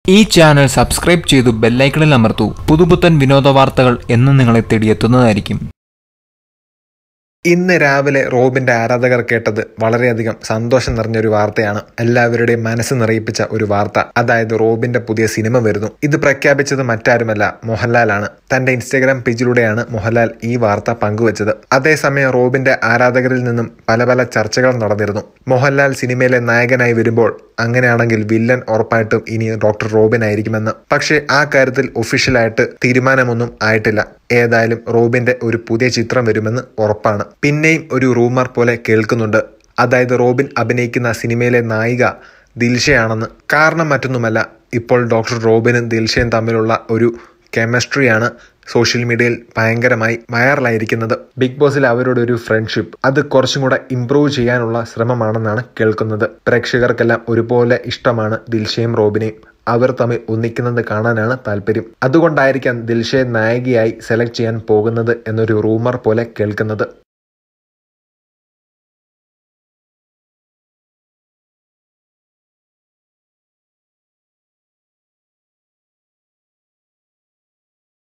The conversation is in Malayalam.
ഈ ചാനൽ സബ്സ്ക്രൈബ് ചെയ്തു ബെല്ലൈക്കണിൽ അമർത്തൂ പുതുപുത്തൻ വിനോദ വാർത്തകൾ എന്നും നിങ്ങളെ തേടിയെത്തുന്നതായിരിക്കും ഇന്ന് രാവിലെ റോബിന്റെ ആരാധകർ കേട്ടത് വളരെയധികം സന്തോഷം നിറഞ്ഞൊരു വാർത്തയാണ് എല്ലാവരുടെയും മനസ്സ് നിറയിപ്പിച്ച ഒരു വാർത്ത അതായത് റോബിന്റെ പുതിയ സിനിമ വരുന്നു ഇത് പ്രഖ്യാപിച്ചത് മറ്റാരുമല്ല മോഹൻലാലാണ് തന്റെ ഇൻസ്റ്റഗ്രാം പേജിലൂടെയാണ് മോഹൻലാൽ ഈ വാർത്ത പങ്കുവച്ചത് അതേസമയം റോബിന്റെ ആരാധകരിൽ നിന്നും പല പല ചർച്ചകൾ നടന്നിരുന്നു മോഹൻലാൽ സിനിമയിലെ നായകനായി വരുമ്പോൾ അങ്ങനെയാണെങ്കിൽ വില്ലൻ ഉറപ്പായിട്ടും ഇനി ഡോക്ടർ റോബിൻ ആയിരിക്കുമെന്ന് പക്ഷേ ആ കാര്യത്തിൽ ഒഫീഷ്യലായിട്ട് തീരുമാനമൊന്നും ആയിട്ടില്ല ഏതായാലും റോബിന്റെ ഒരു പുതിയ ചിത്രം വരുമെന്ന് ഉറപ്പാണ് പിന്നെയും ഒരു റൂമർ പോലെ കേൾക്കുന്നുണ്ട് അതായത് റോബിൻ അഭിനയിക്കുന്ന സിനിമയിലെ നായിക ദിൽഷയാണെന്ന് കാരണം മറ്റൊന്നുമല്ല ഇപ്പോൾ ഡോക്ടർ റോബിനും ദിൽഷയും തമ്മിലുള്ള ഒരു കെമിസ്ട്രിയാണ് സോഷ്യൽ മീഡിയയിൽ ഭയങ്കരമായി വൈറലായിരിക്കുന്നത് ബിഗ് ബോസിൽ അവരുടെ ഒരു ഫ്രണ്ട്ഷിപ്പ് അത് കുറച്ചും കൂടെ ഇംപ്രൂവ് ചെയ്യാനുള്ള ശ്രമമാണെന്നാണ് കേൾക്കുന്നത് പ്രേക്ഷകർക്കെല്ലാം ഒരുപോലെ ഇഷ്ടമാണ് ദിൽഷയും റോബിനെയും അവർ തമ്മിൽ ഒന്നിക്കുന്നത് കാണാനാണ് താല്പര്യം അതുകൊണ്ടായിരിക്കാം ദിൽഷയെ നായികയായി സെലക്ട് ചെയ്യാൻ പോകുന്നത് എന്നൊരു റൂമർ പോലെ കേൾക്കുന്നത്